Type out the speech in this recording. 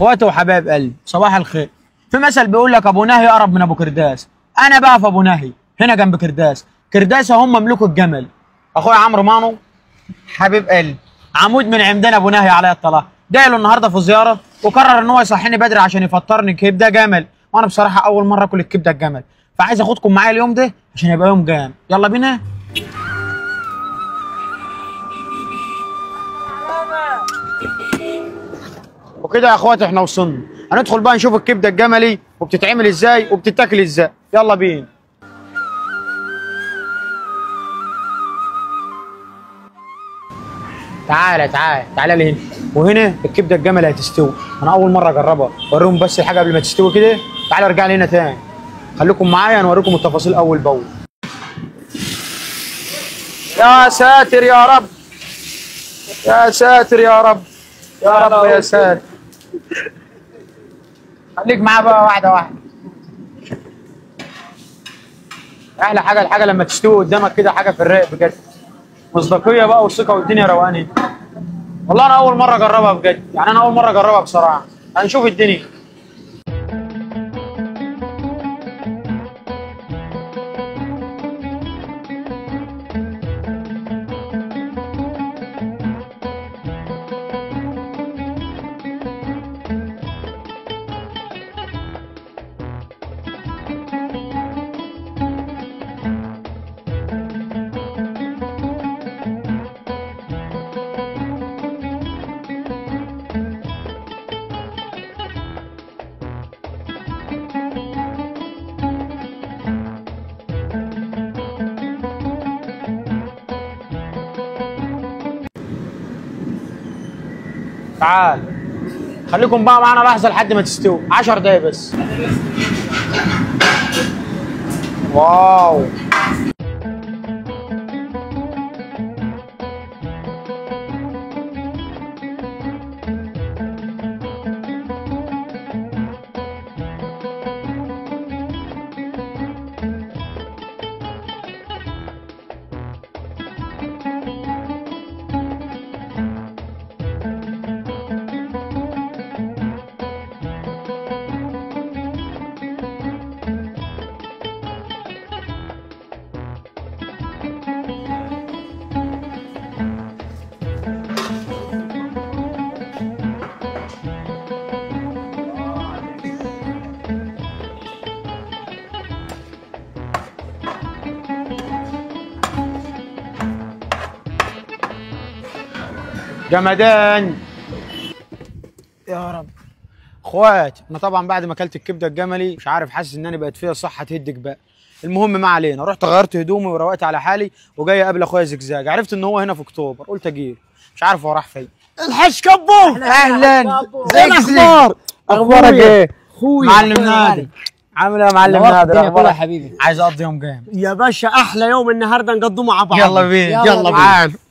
اخواتي وحبايب قلبي صباح الخير في مثل بيقول لك ابو نهي اقرب من ابو كرداس انا بقى في ابو نهي هنا جنب كرداس كرداس هم مملوك الجمل اخويا عمرو مانو حبيب قلبي عمود من عمدان ابو نهي عليا الطلاق جاي له النهارده في زياره وقرر ان هو يصحيني بدري عشان يفطرني كبده جمل وانا بصراحه اول مره اكل الكبده الجمل فعايز اخدكم معايا اليوم ده عشان يبقى يوم جام يلا بينا وكده يا اخواتي احنا وصلنا هندخل بقى نشوف الكبده الجملي وبتتعمل ازاي وبتتاكل ازاي يلا بينا تعالى تعالى تعالى لي هنا وهنا الكبده الجملي هتستوي انا اول مره اجربها اوريهم بس الحاجه قبل ما تستوي كده تعالى ارجع لي هنا تاني خليكم معايا انا اوريكم التفاصيل اول باول يا ساتر يا رب يا ساتر يا رب يا رب يا ساتر خليك معاه بقى واحده واحده احلى حاجه الحاجه لما تستوي قدامك كده حاجه في الرايق بجد مصداقيه بقى والثقه والدنيا روقانه والله انا اول مره اجربها بجد يعني انا اول مره اجربها بصراحه هنشوف الدنيا تعال خليكم بقى معانا لحظه لحد ما تستوي 10 دقايق بس واو جمدان يا رب اخوات انا طبعا بعد ما اكلت الكبده الجملي مش عارف حاسس ان انا بقت فيها صحه تهدك بقى المهم ما علينا رحت غيرت هدومي وروقت على حالي وجاي اقابل اخويا زجزاج عرفت ان هو هنا في اكتوبر قلت اجيله مش عارف هو راح فين الحش كبو اهلا ايه الاخبار اخبارك ايه اخويا معلم نادر عامل ايه يا معلم نورت نادر الدنيا كلها اخبارك حبيبي عايز اقضي يوم جامد يا باشا احلى يوم النهارده نقضوه مع بعض يلا بينا يلا بينا. تعال